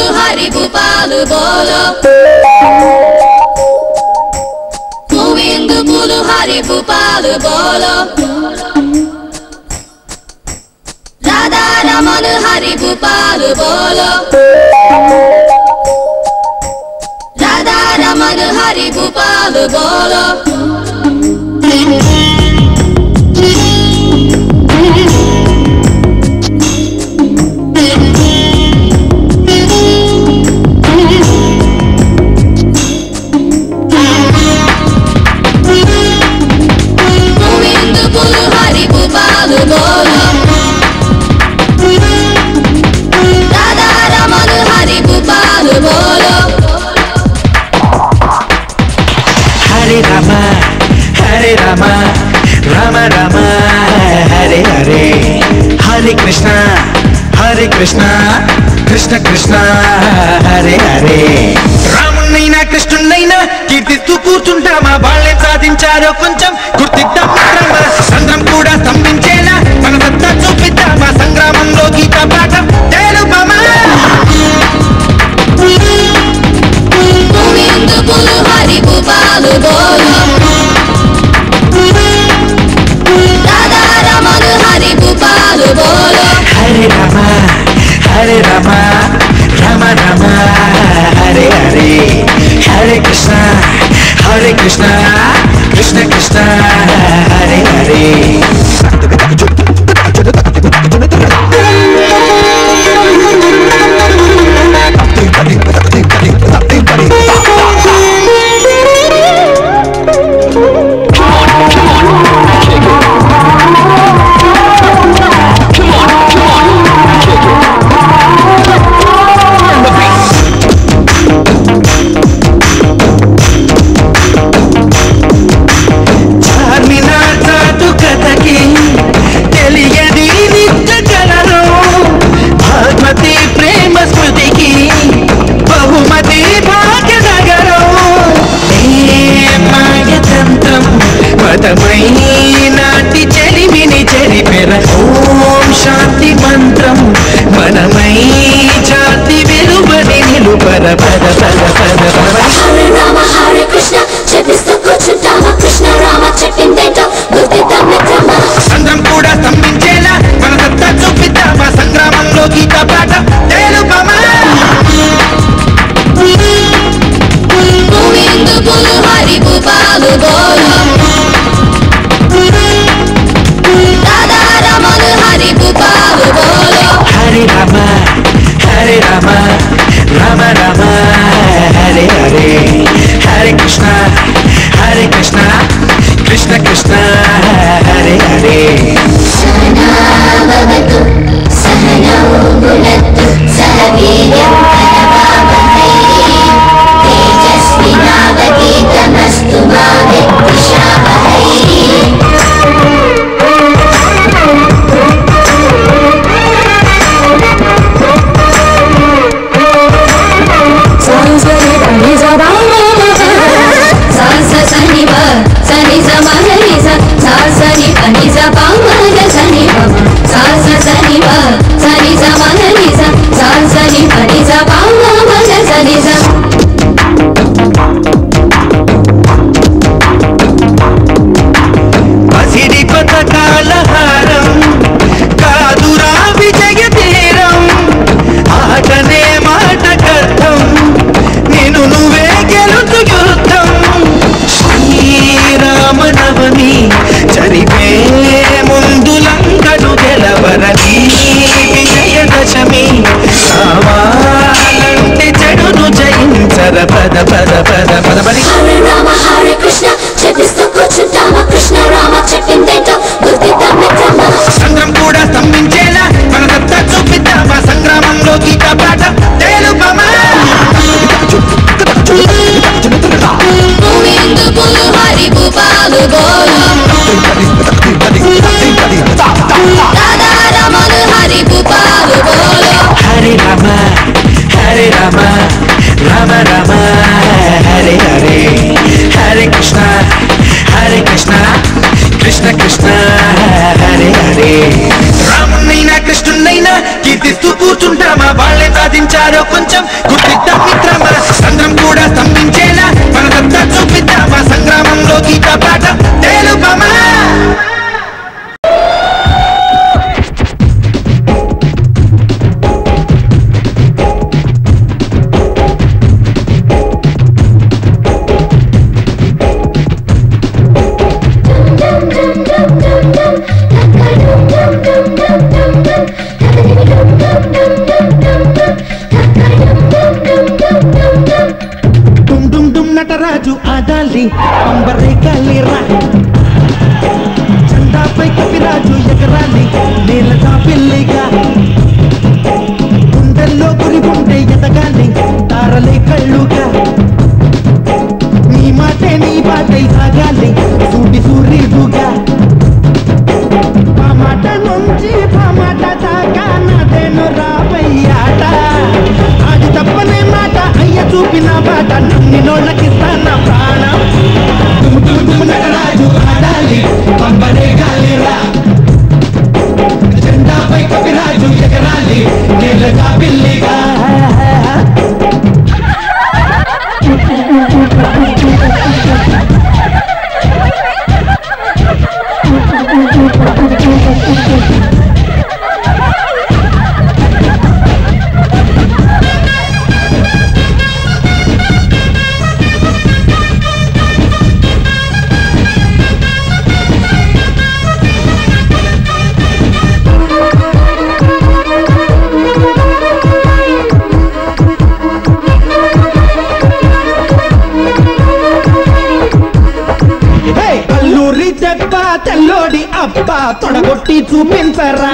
హరి భూపాలు బోలో గోవిందు పులు హరి భూపాలు బోలో రాధారమణ హరి భూపాలు బోలో రాధారమణ హరి భూపాలు బోలో గోవిందు పులు హరి భూపాలు బోలో రాధారమణ హరి భూపాలు బోలో హరే రామ హరే రామ రామ రామ హరే హరే హరే కృష్ణ హరే కృష్ణ కృష్ణ కృష్ణ హరే హరే రామున్నైనా కృష్ణున్నైనా కీర్తిస్తూ కూర్చుంటామా వాళ్ళే సాధించారో కొంచెం గుర్తిద్దాం మిత్రమా సంద్రం కూడా స్తంభించేలా మన సత్తా చూపిద్దామా సంగ్రామంలో గీత పాఠం తెలుపమా గోవిందు పులు హరి భూపాలు బోలో రాధారమణ హరి భూపాలు బోలో హరే రామ హరే రామ రామ రామ హరే హరే హరే కృష్ణ హరే కృష్ణ కృష్ణ కృష్ణ హరే హరే చార్మినార్ చాటు కథకి తెలియని నిత్య కళలో భాగమతి ప్రేమ స్మృతికి బహుమతి భాగ్యనగరం ఏ మాయతంత్రం మతమై నాటి చెలిమిని చెరిపెర ఓం శాంతి మంత్రం మనమై జాతి విలువని నిలుపర పద పద పద పద హరే రామ హరే కృష్ణ చెప్పిస్తూ కూర్చుంటామా కృష్ణ రామ చెప్పిందేంటో గుర్తిద్దాం మిత్రమా సంద్రం కూడా స్తంభించేలా మన సత్తా చూపిద్దామా సంగ్రామంలో గీత పాట తెలుపమా గోవిందు పులు హరి భూపాలు బోలో రాధారమణ హరి భూపాలు బోలో హరే రామ హరే రామ రామ రామ హరే హరే హరే కృష్ణ హరే కృష్ణ కృష్ణ కృష్ణ హరే హరే భవతు సహనౌ భునత్తు సహ వీర్యం కరవావహై తేజస్వినావతీతమస్తు మా విద్విషావహై సాస సని బ సని స మహరి స సాస ని పని స పామగ సని బ సాస సని బ సని స మహరి స సాస ని పని స పామగ సని స పసిడి పథకాల హారం కాదురా విజయ తీరం ఆటనే మాటకర్థం నేను నువ్వే గెలుచు యుద్ధం శ్రీరామనవమి జరిపే ముందు లంకను గెలవరని విజయ దశమి కావాలంటే చెడును జయ ఎకరాలి నీళ్ళ చాపిల్లిగా గుండెల్లో గురి ఉంటే ఎదగాలి తారలే కళ్ళుగా నీ మాటే నీ బాటై సాగాలి సూటి సూర్యుడుగా మాట నుంచి మాట దాకా నాదేను రాబయ్యాట అది తప్పనే మాట అయ్య చూపిన బాట నమ్మి నోళ్ళకిస్తాన ప్రాణం దుమ్ము దుమ్ము దుమ్ము నటరాజు ఆడాలి పంపనే గాలిరా జెండాపై కవిరాజు ఎగరాలి నీళ్ళగా పిల్లిగా హే! అల్లూరి దెబ్బ తెల్లోడి అబ్బ తొడగొట్టి చూపించరా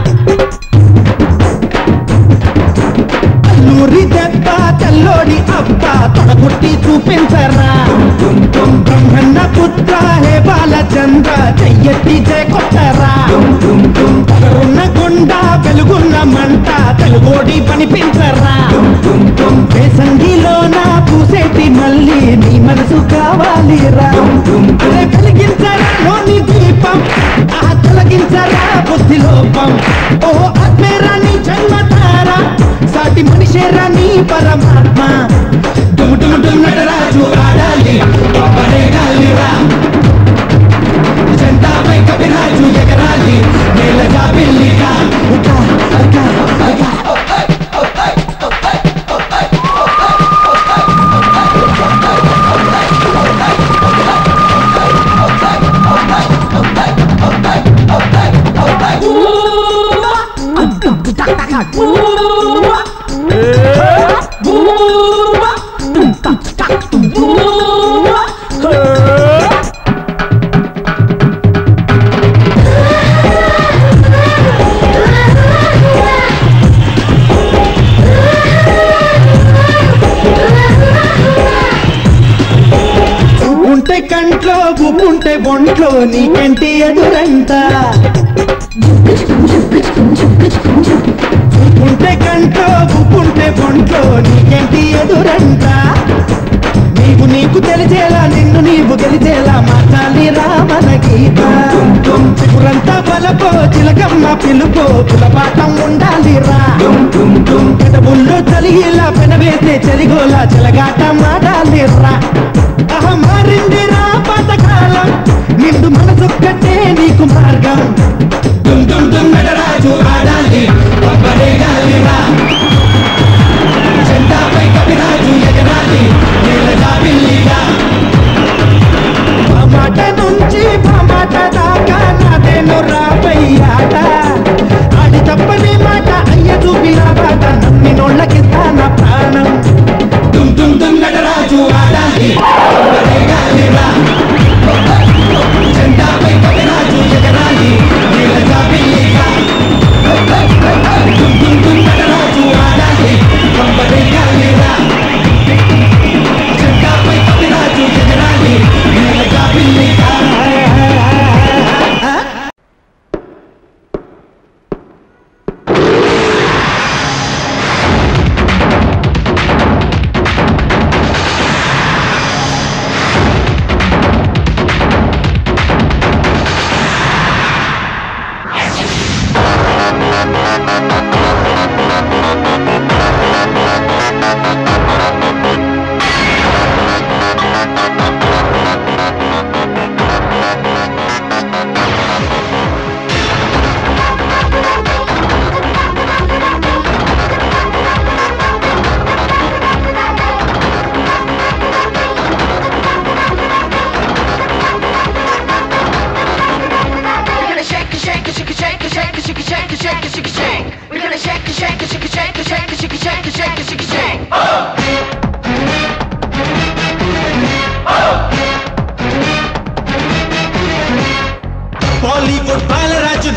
అల్లూరి దెబ్బ తెల్లోడి అబ్బ తొడగొట్టి చూపించరా బ్రహ్మన్న పుత్ర హే బాలచంద్ర చెయ్యట్టి జయ కొట్టరా పగరున్న గుండ వెలుగున్న మంట తెలుగోడి పనిపించరా వేసంగిలోన పూసేటి మళ్ళీ నీ మనసు కావాలిరా అరే వెలిగించరా లోని దీపం ఆ తొలగించరా బుద్ధి లోపం ఓ ఆత్మేరా నీ జన్మతారా సాటి మనిషేరా నీ పరమాత్మ డుమ్ డుమ్ డుమ్ నటరాజు ఆడాలి పడే గాలిరా జెండాపై కవిరాజు ఎగరాలి నేలగా పిల్లిగా ఉకా, ఉకా, ఉకా. ఉంటే కంట్లో ఉంటే ఒంట్లో నీకెంటి ఎదురంట ఉంటే కంట్లో ఉంటే ఒంట్లో నీకెంటి ఎదురంట నీవు నీకు తెలిసేలా నిన్ను నీవు గెలిచేలా మార్చాలి రామన గీత చిగురంతా బలపో చిలకమ్మ పిలుపో కులపాఠం ఉండాలి రా పెదవుల్లో చలిగిలా పెనవేసే చెలిగోలా చెలగాట మాడాలి రా అహ మారింది రా పాతకాలం నిండు మనసొక్కటే నీకు మార్గం దుమ్ దుమ్ దుమ్ నటరాజు ఆడాలి పబ్బడే గాలిరా జెండాపై కవిరాజు ఎగరాలి నీళ్ళగా పిల్లిగా మాట నుంచి మాట దాకా నాదేను రాబయ్యాట ఆడి తప్పని మాట అయ్య చూపిన బాట నమ్మి నోళ్ళకి స్థాన ప్రాణం దుమ్ దుమ్ దుమ్ నటరాజు ఆడాలి పబ్బడే గాలిరా జెండాపై కవిరాజు ఎగరాలి నీళ్ళగా పిల్లిగా దుమ్ దుమ్ దుమ్ నటరాజు ఆడాలి పబ్బడే గాలిరా జెండాపై కవిరాజు ఎగరాలి నీళ్ళగా పిల్లిగా We're gonna shake, shake, shake, shake, shake, shake, shake, shake, shake, shake, shake.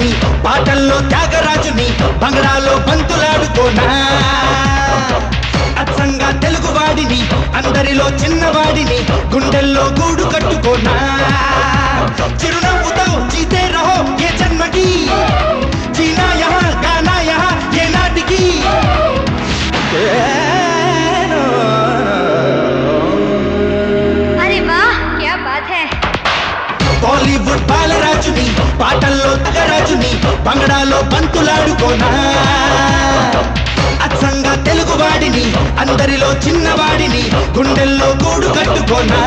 రాజుని పాటల్లో త్యాగరాజుని బంగళాలో బంతులాడుకోనా అచ్చంగా తెలుగువాడిని అందరిలో చిన్నవాడిని గుండెల్లో గూడు కట్టుకోనా చిరునవ్వుతో జీతే రహో ఏ జన్మకి జీనా యహా గానా యహా ఏ నాటికి अरे वाह क्या बात है బాలీవుడ్ బాలరాజుని పాటల్లో తగరాజుని బంగడాలో బంతులాడుకోనా అచ్చంగా తెలుగువాడిని అందరిలో చిన్నవాడిని గుండెల్లో గూడు కట్టుకోనా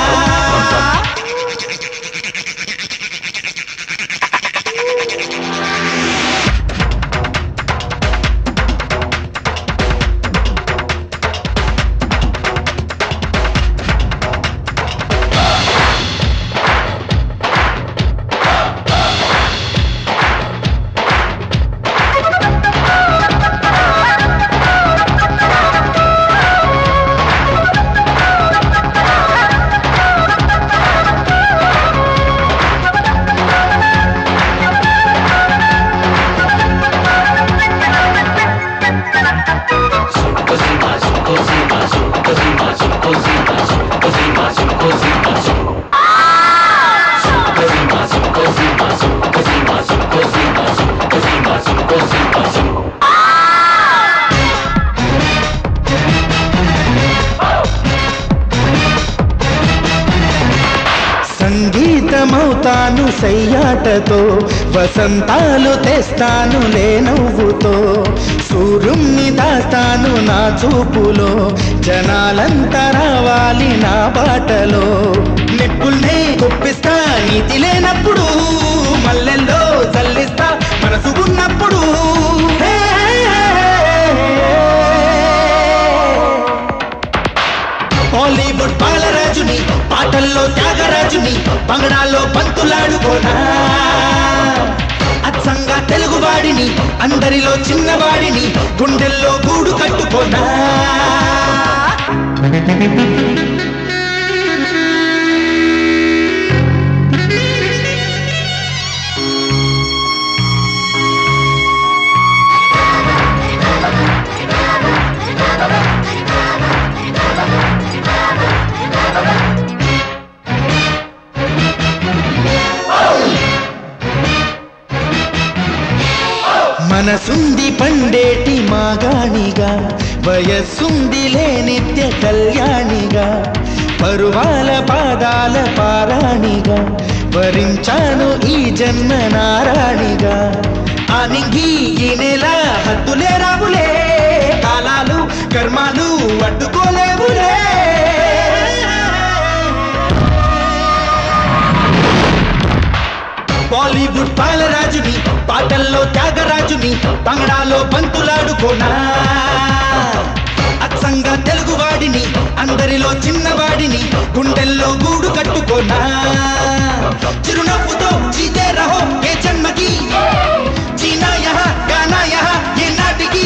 సంగీతమవుతాను సయ్యాటతో వసంతాలు తెస్తాను లేనవ్వుతో సూర్యుణ్ణి దాస్తాను నా చూపులో జనాలంతా రావాలి నా బాటలో నెప్పుల్నే గుప్పిస్తా నీతి లేనప్పుడు మల్లెల్లో చల్లిస్తా మనసు ఉన్నప్పుడు హే, బాలీవుడ్ బాలరాజుని పాటల్లో త్యాగరాజుని బంగడాల్లో పంతులాడుకోనా అచ్చంగా తెలుగువాడిని అందరిలో చిన్నవాడిని గుండెల్లో గూడు కట్టుకోనా మనసుంది పండేటి మాగాణిగా వయస్సుందిలే నిత్య కళ్యాణిగా పరువాల పాదాల పారాణిగా వరించాను ఈ జన్మ నారాణిగా ఆనింగి ఈ నెల హద్దులే రావులే కాలాలు కర్మాలు అడ్డుకోలేవులే బాలీవుడ్ బాలరాజుని పాటల్లో త్యాగరాజుని బంగడాలో బంతులాడుకోనా అచ్చంగా తెలుగువాడిని అందరిలో చిన్నవాడిని గుండెల్లో గూడు కట్టుకోనా చిరునవ్వుతో జీతే రహో ఏ జన్మకి జీనా యహా గానా యహా ఏ నాటికి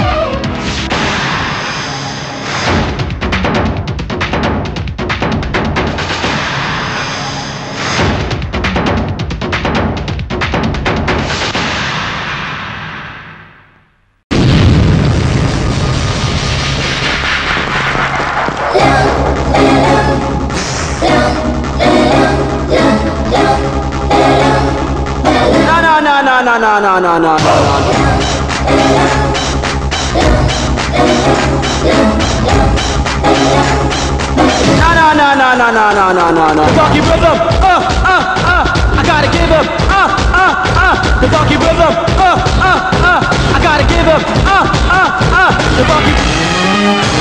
No, no, no, no, no, no, no, no, no, no. No, no, no, no, no, no, no, no, no, no. Funky rhythm, uh, uh, uh. I gotta give him, uh, uh, uh. The funky rhythm, uh, uh, uh. I gotta give him, uh, uh, uh. The funky.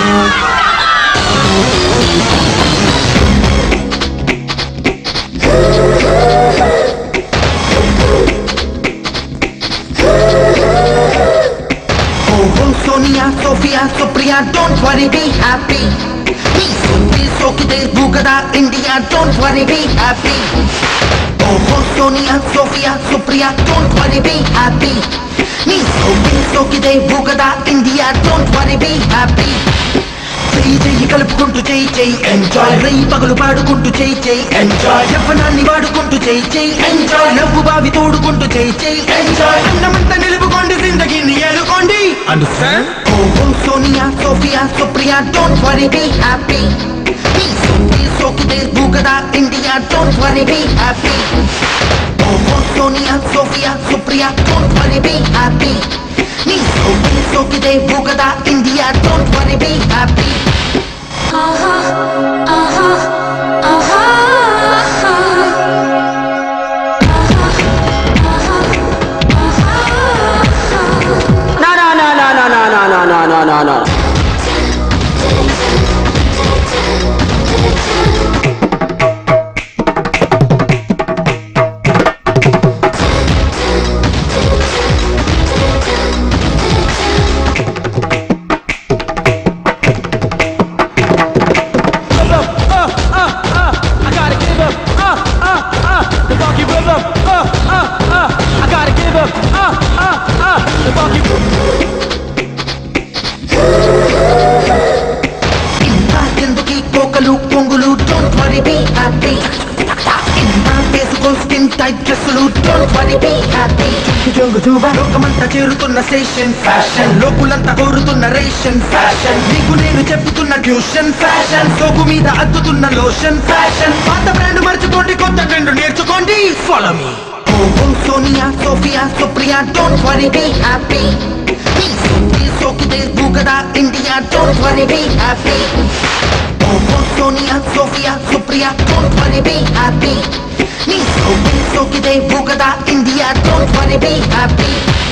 Oh, oh, Sonia, Sophia, Supriya, don't worry, be happy. Me, Sunil, Sokite, Bugada, India, don't worry, be happy. Oh, oh, Sonia, Sophia, Supriya, don't worry, be happy. Me, Sunil, Sokite, Bugada, India, don't worry, be happy. చెయ్యి చెయ్యి కలుపుకుంటూ చెయ్యి చెయ్యి enjoy రై పగలు పాడుకుంటూ చెయ్యి చెయ్యి enjoy యవ్వనాన్ని వాడుకుంటూ చెయ్యి చెయ్యి ఎంజాయ్ నవ్వు బావి తోడుకుంటూ చెయ్యి చెయ్యి ఎంజాయ్ అన్నమంతా నిలుపుకోండి జిందగీని ఎలుకోండి Understand? Oh, Sonia, Sophia, Supriya, don't worry, be happy. Peace, peace, okay, Bugada, India, don't worry, be happy. Oh, Sonia, Sophia, Supriya, don't worry, be happy. Peace, peace, okay, Bugada, India, don't worry, be happy. ఆహా ఆహా ఆహా No, no, no, no, no, no, no, no, no, no, no, no. Rhythm, uh, uh, uh, I gotta give up, uh, uh, uh, the funky rhythm, uh, uh, uh, I gotta give up, uh, uh, uh, the funky ఇందాకెందుకీ కోకలు పొంగులు don't worry be happy ఇందా వేసుకో skin tight డ్రెస్సులు don't worry be happy లోకమంతా చేరుతున్న station fashion లోకులంతా కోరుతున్న ration fashion నీకు నేను చెప్పుతున్న tuition fashion సోకు మీద అద్దుతున్న లోషన్ ఫ్యాషన్ పాత బ్రాండ్ మర్చిపోండి కొత్త ట్రెండ్ నేర్చుకోండి follow me oh Sonia Sophia Supriya don't worry be happy సోకితే బూగదా India don't worry be happy oh Sonia Sophia Supriya don't worry be happy నీ సోకి సోకితే బూగదా India don't worry be happy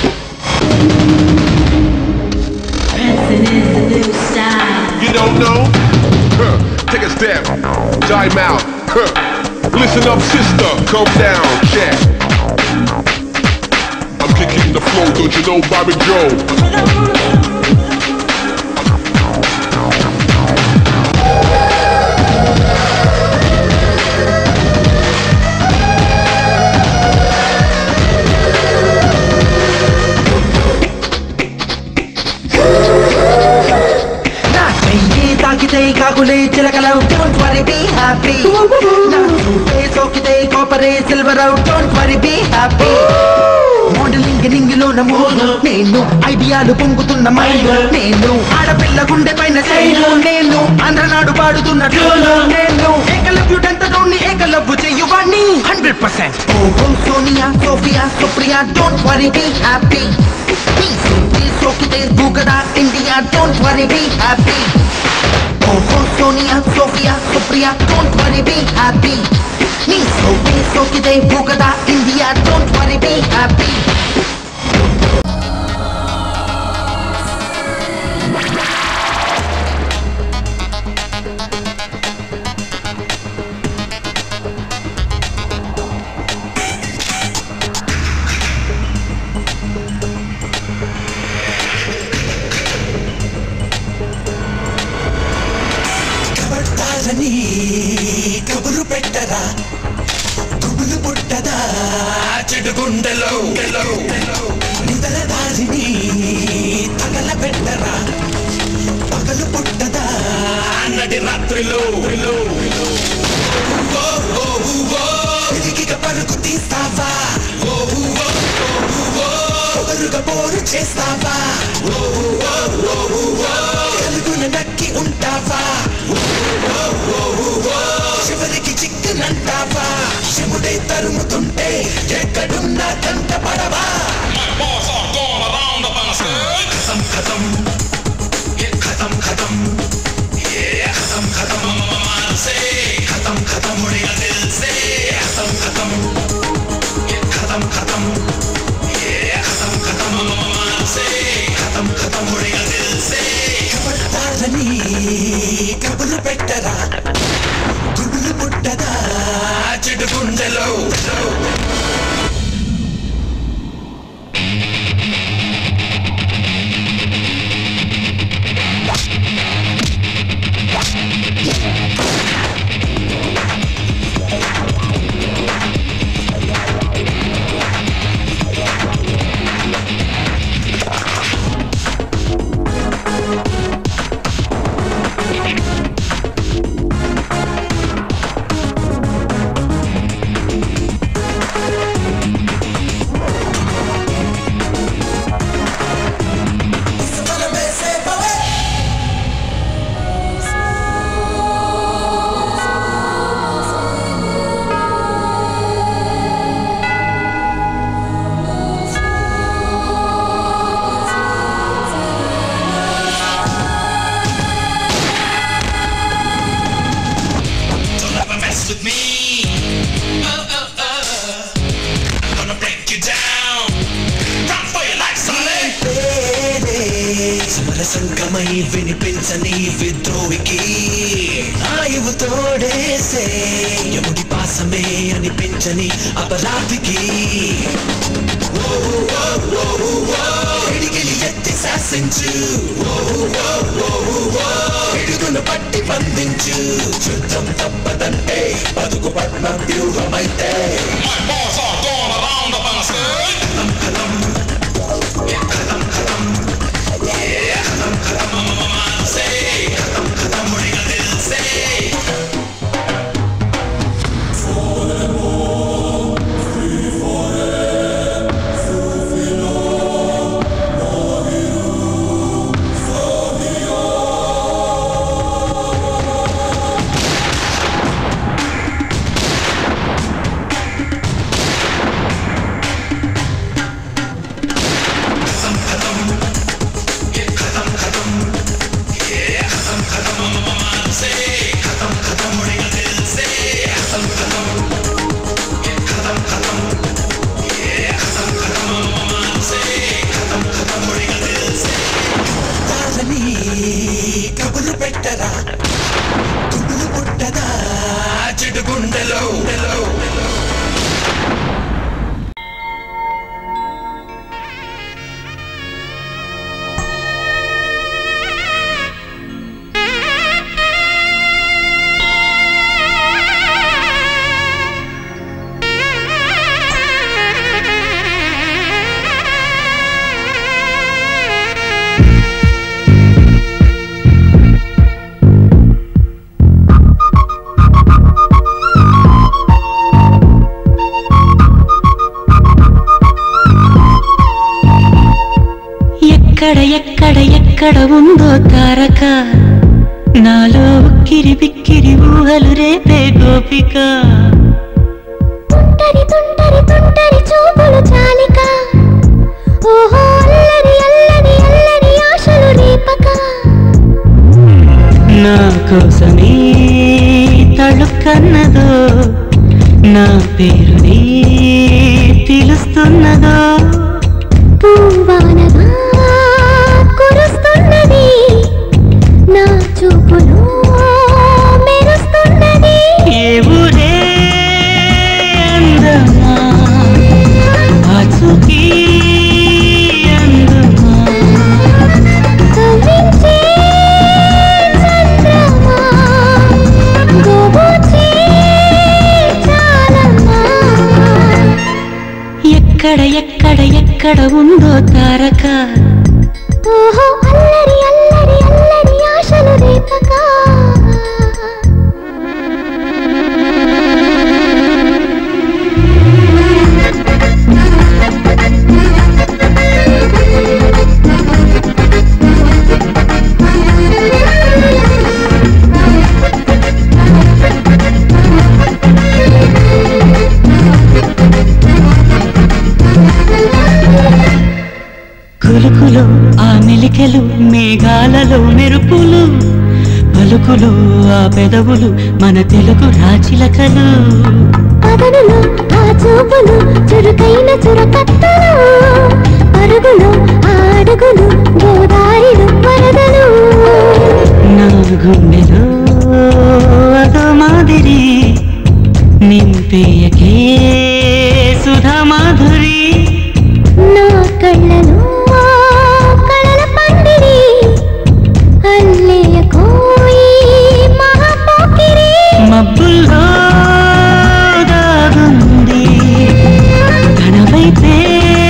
You don't know? Huh. Take a step. Time out. Huh. Listen up, sister. Come down, cat. I'm kicking the flow, don't you know Bobby Joe? నా చెయ్యి తాకితే కాకులే చిలకలవు don't worry be happy నా చూపే సోకితే కోపరే silver out don't worry be happy modelling నింగిలో నమోదు నేను ఐడియాలు పొంగుతున్న మైండ్ నేను ఆడపిల్ల గుండె పైన శైలు నేను ఆంధ్రనాడు పాడుతున్న ట్యూను నేను ఏకలవ్యుడంత నోన్ని ఏకలవ్వు చెయ్యువాణ్ణి hundred percent oh Sonia Sophia Supriya don't worry be happy సోకితే బూకదా India don't worry be happy ఓహో Sonia Sophia Supriya don't worry be happy నీ సోకి సోకితే బూకదా India don't worry be happy కబడ్డాలని కబురు పెట్టరా గుబులు పుట్టదా చెడు గుండెలో నిదల దారిని తగల పెట్టరా పగలు పుట్టదా నడి రాత్రిలో ఓ, ఓ, ఓ, తిరిగిక పరుగు తీస్తావా ఓ, ఓ, ఓ, ఓ, పొగరుగా పోరు చేస్తావా ఓ, ఓ, ఓ, ఓ, కలుగున నక్కి ఉంటావా చివరికి చిక్కనంటావా శివుడే తరుముతుంటే ఎక్కడున్నా కంట పడవా ఖతం ఖతం ఏ ఖతం ఖతం ఏ ఖతం ఖతం మానసే ఖతం ఖతం ఉడిగ దిల్సే ఖతం ఖతం ఏ ఖతం ఖతం ఏ ఖతం ఖతం మానసే ఖతం ఖతం ఉడిగ దిల్సే కబడ్డాలని కబులు పెట్టరా గుబులు పుట్టదా చెడు గుండెలో సంకమై వినిపించని విద్రోహికి ఆయువు తోడేసే యముడి పాసమే అనిపించని అపరాధికి ఓ, ఓ, ఓ, ఓ, పిడికిలి ఎత్తి శాసించు ఓ, ఓ, ఓ, ఓ, పిడుగును పట్టి బంధించు యుద్ధం తప్పదంటే బతుకు పట్నం వ్యూహమైతే తాళని కబురు పెట్టరా గుబులు పుట్టదా చెడు గుండెలో ఎక్కడ ఎక్కడ ఎక్కడ ఉందో తారక నాలో ఉక్కిరి బిక్కిరి ఊహలు రేపే గోపిక తుంటరి తుంటరి తుంటరి చూపులు చాలిక ఓహో అల్లరి అల్లరి అల్లరి ఆశలు రేపక నా కోసమే తళుక్కన్నదో నా పేరుని పిలుస్తున్నదో పూవానగా కురుస్తున్నది నా చూపులో మెరుస్తున్నది ఏ ఊరే అందమా ఆచూకీ అందమా కవ్వించే చంద్రమా గోబూచే చాలమ్మా ఎక్కడ ఎక్కడ ఎక్కడ ఉందో తారక ఓహో అల్లరి అల్లరి అల్లరి ఆశలు రేపక కులుకులు ఆ మెలికెలు మేఘాలలో మెరుపులు పలుకులు ఆ పెదవులు మన తెలుగు రాచిలకలు పదనులు ఆ చూపులు చురుకైన చురకత్తలు పరుగులు ఆ అడుగులు గోదారిలు వరదలు నా గుండెలో అదో మాదిరి నింపేయకే సుధా మాధురి నా కళ్ళలో కళల పందిరి అల్లేయ కోయి మహాపోకిరి మబ్బుల్లో దాగుంది కనవైతే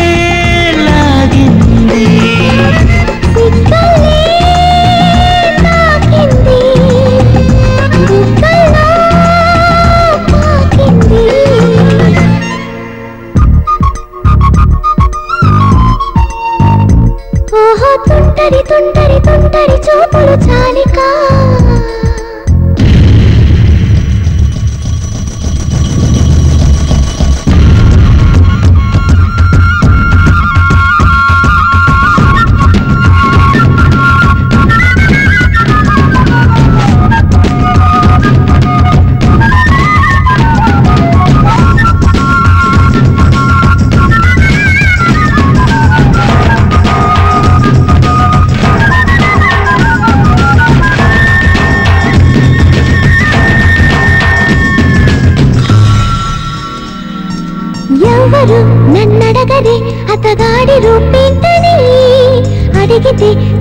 లాగింది సిగ్గలే తాకింది గుగ్గల్లో పాకింది ఓహో తుంటరి తుంటరి తుంటరి చూపులు చాలికా ఆ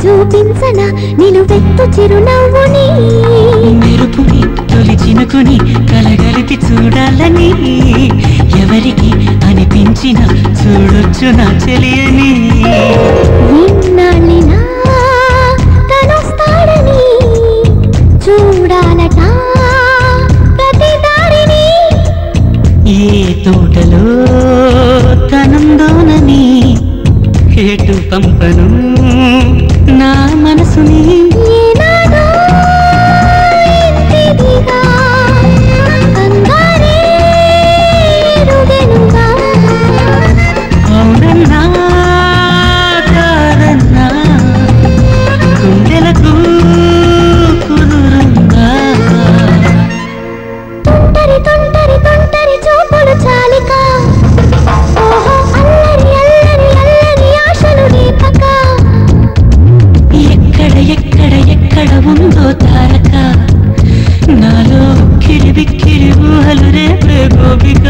చూపించనా నిలువెత్తు చిరునవ్వుని మెరుపుని తొలి చినుకుని కలగలిపి చూడాలని ఎవరికి అనిపించిన చూడొచ్చు నా చెలియని ఇన్నాళ్ళినా తనొస్తాడని చూడాలట ప్రతి దారిని ఏ తోటలో తనందోనని ఎటు పంపను నా మనసుని ఏనాడో ఇంటిదిగా కంగారే ఎరుగెనుగా. అవునన్నా కాదన్నా గుండెలకు కుదురుందా తుంటరి తుంటరి తుంటరి చూపులు చాలిక ఓహో అల్లరి అల్లరి అల్లరి ఆశలు రేపక ఎక్కడ ఎక్కడ ఎక్కడ ఉందో తారక నాలో కిరిబిక్కిరి ఊహలు రేపే గోపిక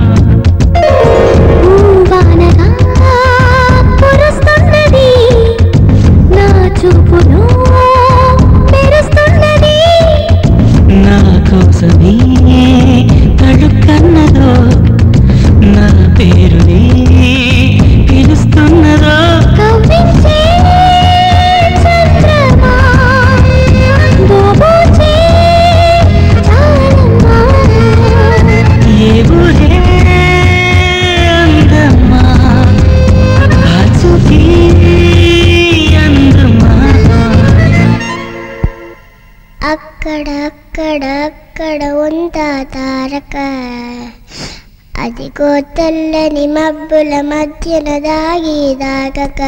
వానగా కురుస్తున్నది నా చూపులో మెరుస్తున్నది నా కోసమే తడుకన్నదో నా పేరుని పిలుస్తున్నదో కవ్వించే చంద్రమా దోబూచే చాలమ్మా ఏ ఊరే అందమ్మా ఆ చూపి అందమ్మా అక్కడ అక్కడ అక్కడ ఉందా తారక అదిగో తెల్లని మబ్బుల మధ్యన దాగి దాగక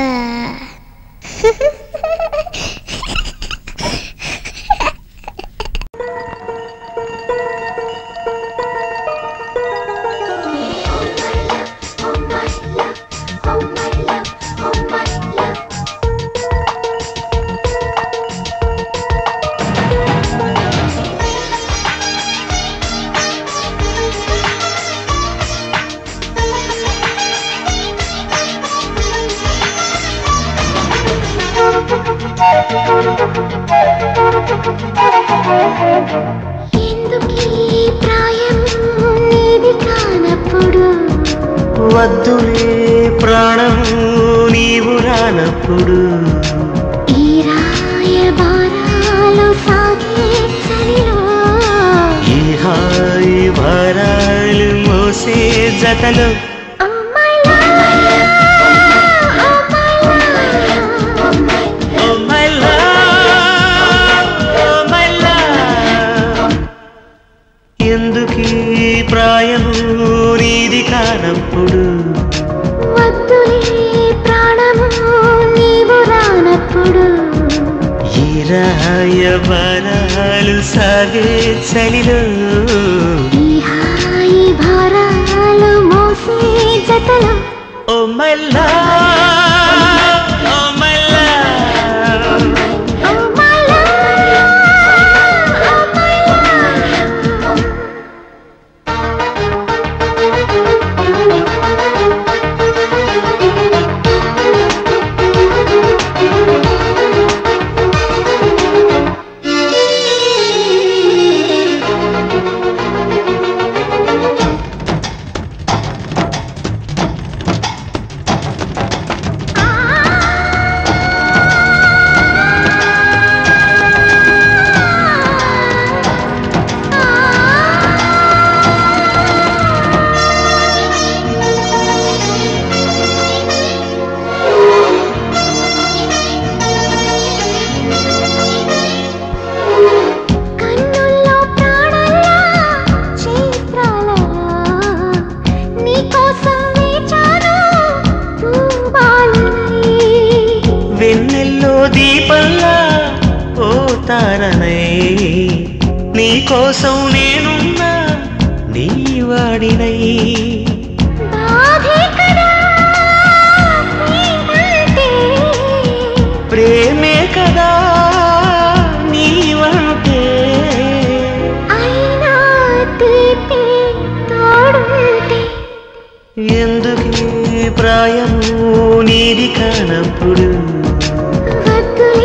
ఎందుకీ ప్రాయం నీది కానప్పుడు వద్దులే ప్రాణం నీవు రానప్పుడు ఈ రాయబారాలు సాగే చలిలో ఈ హాయి భారాలు మోసే జతలో Oh my love, oh my love. Oh my love oh my love ఎందుకీ ప్రాయము నీది కానప్పుడు వద్దులే ప్రాణము నీవు రానప్పుడు ఈ రాయ భారాలు సాగే చలిలో ఈ హాయి భారాలు మోసే జతలో oh my love oh my love Oh my love, oh my love. కన్నుల్లో ప్రాణల్లా చైత్రాలలా నీకోసం వేచాను పూబాలనై వెన్నెల్లో దీపంలా ఓ తారనై నీకోసం నేనున్నా నీ వాడినై బాధే కదా ప్రేమంటే. ప్రేమే కదా నీవంటే అయినా తీపి తోడుంటే ఎందుకీ ప్రాయము నీది కానప్పుడు వద్దులే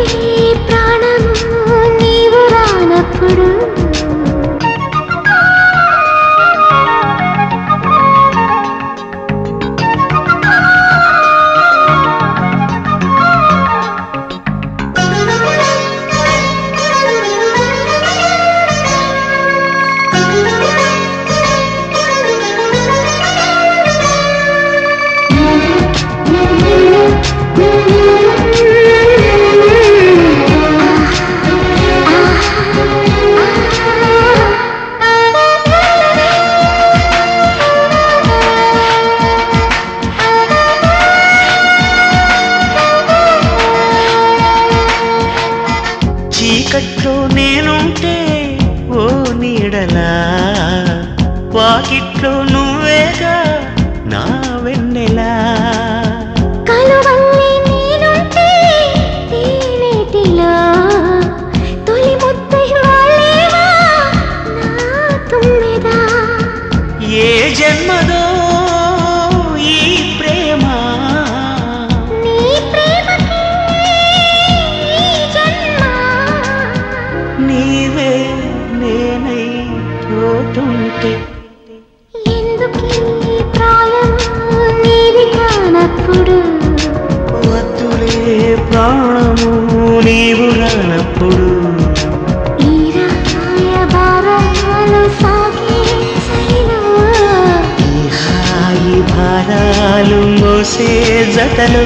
చేసే జతలు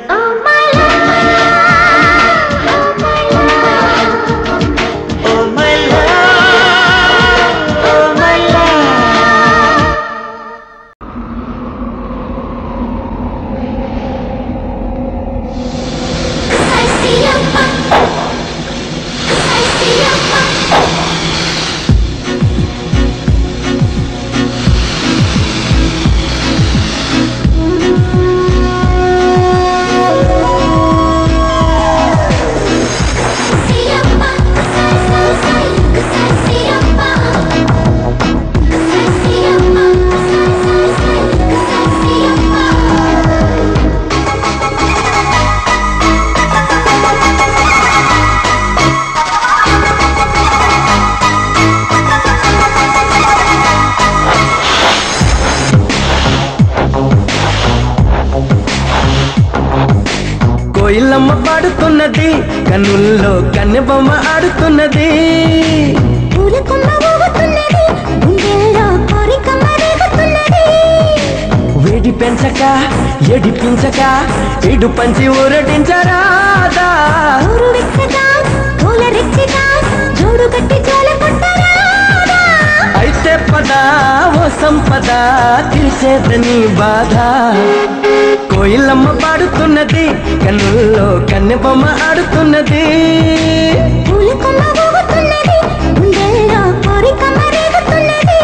oh my love oh my love కోయిలమ్మ పాడుతున్నది కన్నుల్లో కన్నెబొమ్మ ఆడుతున్నది పూలకొమ్మ ఊగుతున్నది గుండెల్లో కోరిక మరేగుతున్నది వేడి పెంచక ఎడిపించక ఇడు పంచి ఊరటించరాదా ఊరు వెచ్చగా పూల రెచ్చగా జోడు గట్టి జోల కొట్టరాదా అయితే పద ఓ సంపద తీసేదని బాధ కోయిలమ్మ పాడుతున్నది కన్నుల్లో కన్నెబొమ్మ ఆడుతున్నది పూలకొమ్మ ఊగుతున్నది గుండెల్లో కోరిక మరేగుతున్నది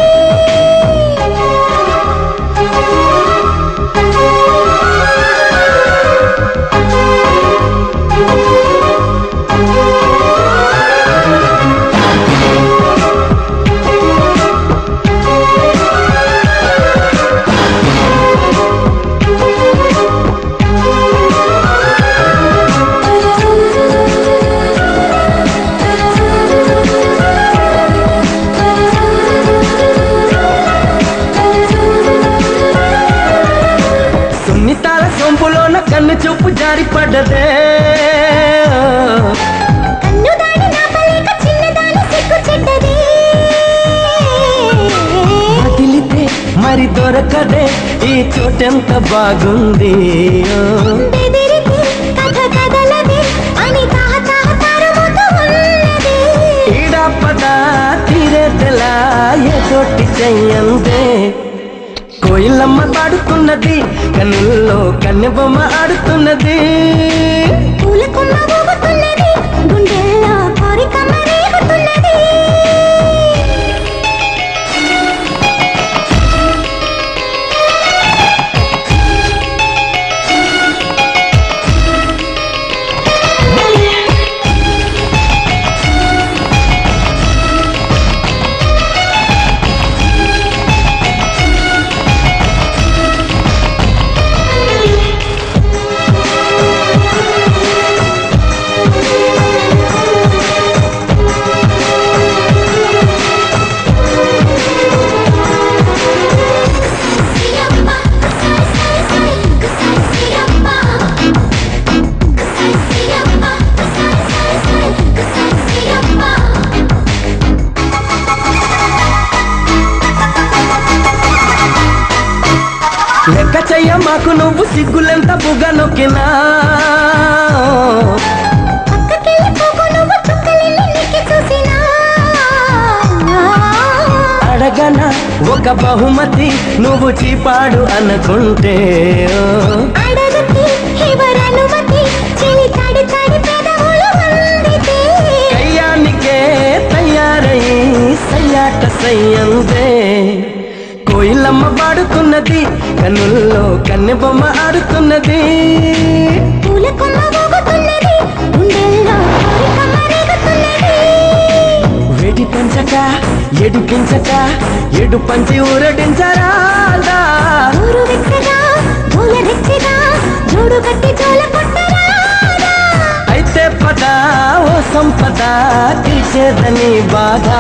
సున్నితాల సొంపులోన కన్ను చూపు జారి పడ్డదే కన్ను దాని నాపలేక చిన్నదాని సిగ్గు చెడ్డది వదిలితే మరి దొరకదే ఈ చోటెంత బాగుంది ఓ. బెదిరితే కథ కదలది అని తాహ తాహ తరుముతూ ఉన్నది ఈడా పద తీరేదెలా ఏ చోటి చెయ్యందే కోయిలమ్మ పాడుతున్నది కన్నుల్లో కన్నెబొమ్మ ఆడుతున్నది పూలకొమ్మ ఊగుతున్నది గుండెల్లో కోరిక మరేగుతున్నది లెక్క చెయ్య మాకు నువ్వు సిగ్గులెంత బుగ్గ నొక్కినా పక్కకెళ్ళి పోకు నువ్వు చుక్కలెళ్ళి నెక్కి చూసినా అడగన ఒక బహుమతి నువ్వు చీపాడు అనుకుంటే ఓ. అడగతి ఎవరనుమతి చెలి తడి తడి పెదవులు అందితే కయ్యానికే తయారై సయ్యాట సయ్యందే కోయిలమ్మ పాడుతున్నది కన్నుల్లో కన్నెబొమ్మ ఆడుతున్నది పూలకొమ్మ ఊగుతున్నది గుండెల్లో కోరిక మరేగుతున్నది వేడి పెంచక ఎడిపించక ఎడు పంచి ఊరడించరాదా ఊరు వెచ్చగా పూల రెచ్చగా జోడు కట్టి జోల కొట్టరాదా అయితే పద ఓ సంపద తీసేదని బాధ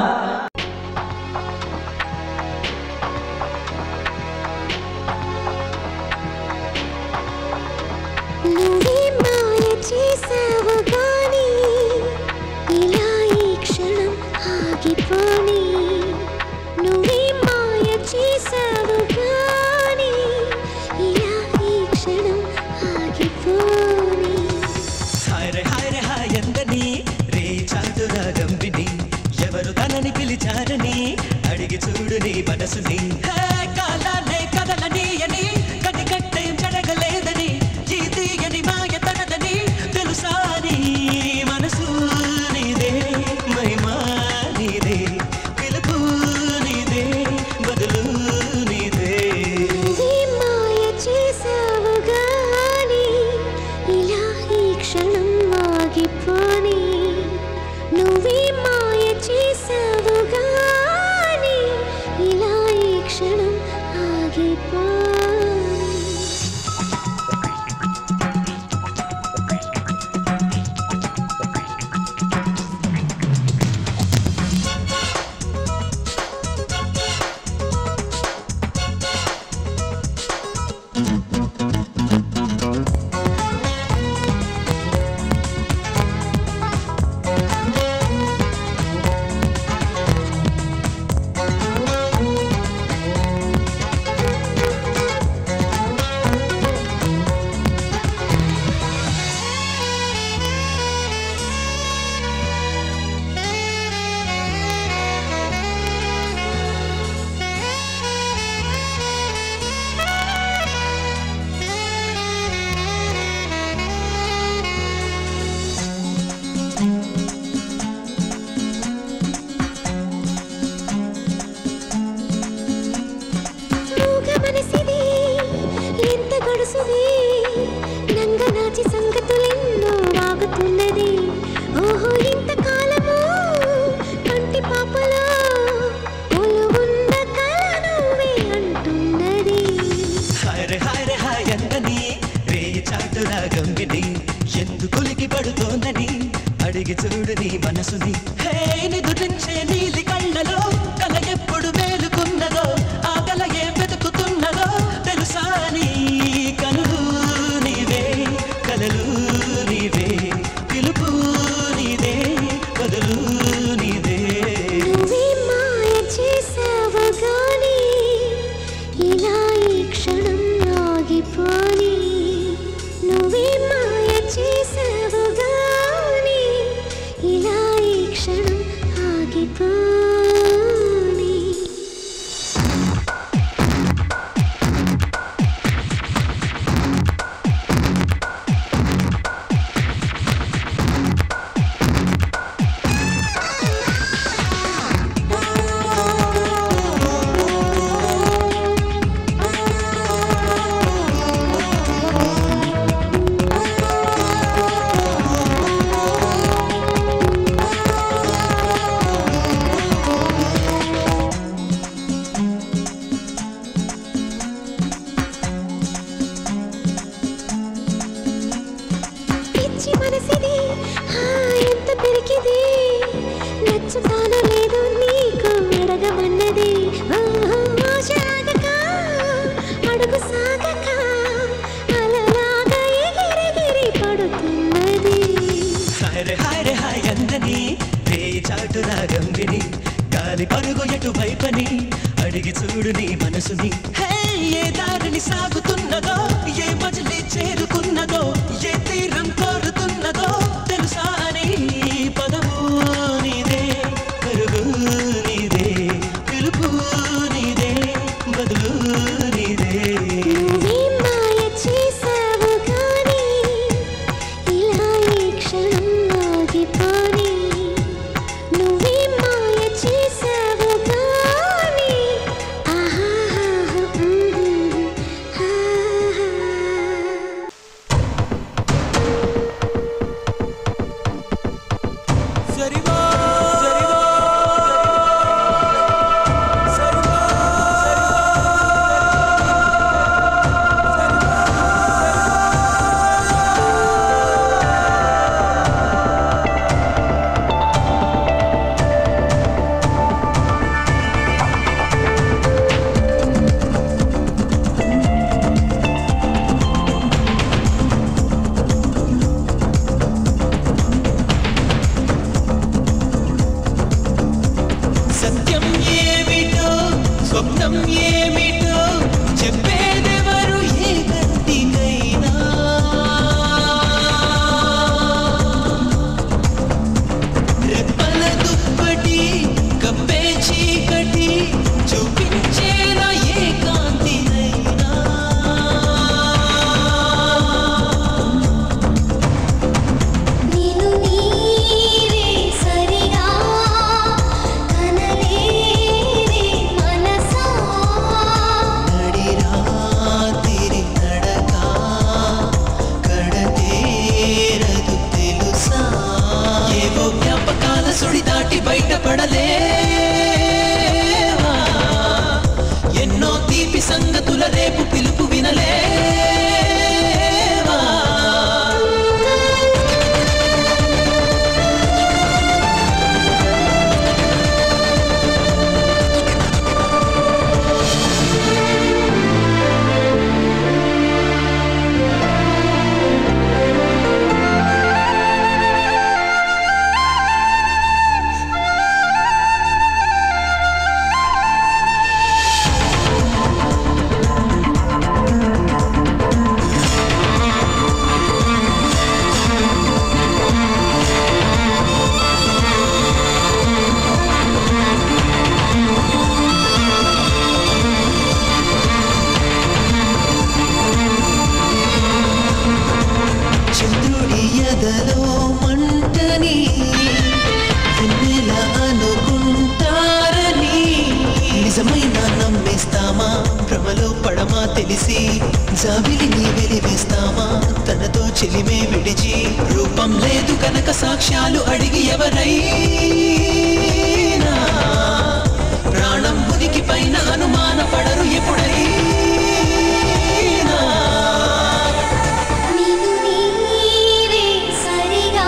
నువ్వే మాయ చేసావు గాని ఇలా ఈ క్షణం ఆగిపోని నువ్వే మాయ చేసావు గాని ఇలా ఈ క్షణం పిలిచారని అడిగి చూడు నీ మనసుని హే, కాలాన్నే కదలనీయని కనికట్టే జరగలేదని ఈ తీయని మాయ తనదని తెలుసా నీ మనసు నీదే మహిమా నీదే పిలుపు నీదే బదులు నీదే నువ్వే మాయ చేసావు గాని ఇలా ఈ క్షణం ఆగిపోని నువ్వే మాయ చేసావు గాని ఇలా ఈ క్షణం ఆగిపోని మూగ మనసిది ఎంత గడుసుది నంగనాచి సంగతులెన్నో వాగుతున్నది ఓహో ఇంత కాలము కంటి పాపలో ఒలువున్న కల నువ్వే అంటున్నది హాయ్ హాయ్ హాయ్ అందని రేయి చాటులా గంగిని ఎందుకులికి పడుతోందని అడిగి చూడు నీ మనసుని హే నిదురించే నీలి కళ్ళలో కల ఎప్పుడు మేలుకున్నదో ఆ కల ఏ వెతుకుతున్నదో తెలుసా నీ కనులు నీవే కలలు నీవే పిలుపు నీదే బదులు నీదే నువ్వే మాయ చేసావు గాని ఇలా ఈ క్షణం ఆగిపోని నువ్వే మాయ చేసావు గాని ఇలా ఈ క్షణం ఆగిపోని పిచ్చి మనసిది ఆ, ఎంత పెరికిది నచ్చుతానో లేదో నీకు అడగమన్నది ఓహో, ఆశ ఆగక, అడుగు సాగక అలలాగా ఎగిరెగిరి పడుతున్నది హాయ్ హాయ్ హాయ్ అందని రేయి చాటులా గంగిని గాలి పరుగు ఎటువైపని అడిగి చూడు నీ మనసుని హే ఏ దారిని సాగుతున్నదో ఏ మజిలి చేరుకున్నదో ఏ తీరం కోరుతున్నదో తెలుసా నీ పదము నీదే పరుగు చూపించేలా ఏ కాంతినైనా నిను నీవే సరిగా కనలేవే మనసా నడిరాతిరి నడక కడతేరదు తెలుసా ఏవో జ్ఞాపకాల సుడి దాటి బయటపడలేవా ఎన్నో తీపి సంగతుల రేపు పిలుపు వినలేవా చంద్రుడి ఎదలో మంటని వెన్నెల అనుకుంటారని నిజమైన నమ్మేస్తామా భ్రమలో పడమా తెలిసి జాబిలిని వెలివేస్తామా తనతో చెలిమే విడిచి రూపం లేదు కనుక సాక్ష్యాలు అడిగి ఎవరైనా ప్రాణం ఉనికి పైన అనుమాన పడరు ఎప్పుడైనా నిను నీవే సరిగా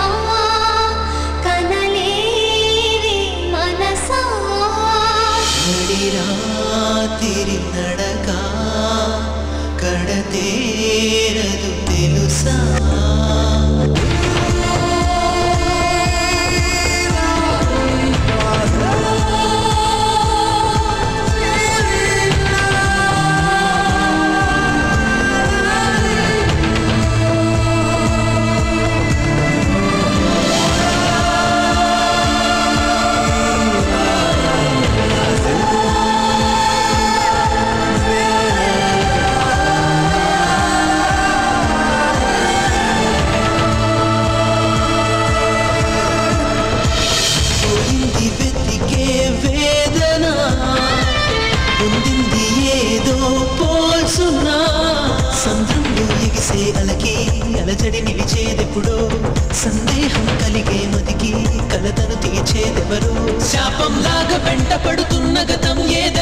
కనలేవే మనసా నడిరాతిరి నడక కడతేరదు తెలుసా పోయింది వెతికే వేదన పొందింది ఏదో పోల్సున్నా సంద్రంలో ఎగిసే అలకి అలజడి నిలిచేదెప్పుడో సందేహం కలిగే మదికి కలతను తీర్చేదెవరు శాపంలాగా వెంట పడుతున్న గతం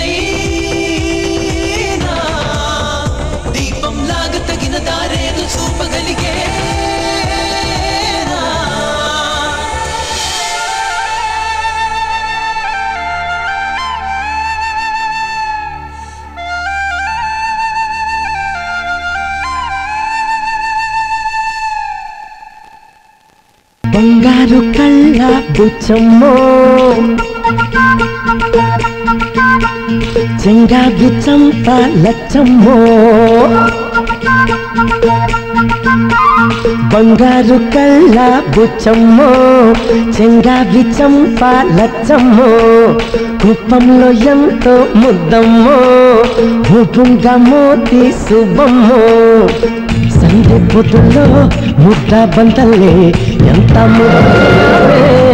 ఏదైనా దీపంలాగా తగిన దారేదు చూపగలిగేనా బంగారు కళ్ళ బుచ్చమ్మో చెంగాగి చంప లచ్చమ్మో బంగారు కళ్ళ బుచ్చమ్మో చెంగాగి చంప లచ్చమ్మో కుప్పంలో ఎంతో ముద్దమ్మో హుపుంగా మోతి శుభమ్మో సంధి పొద్దుల్లో ముద్ద బంతల్లే ఎంత ముద్దే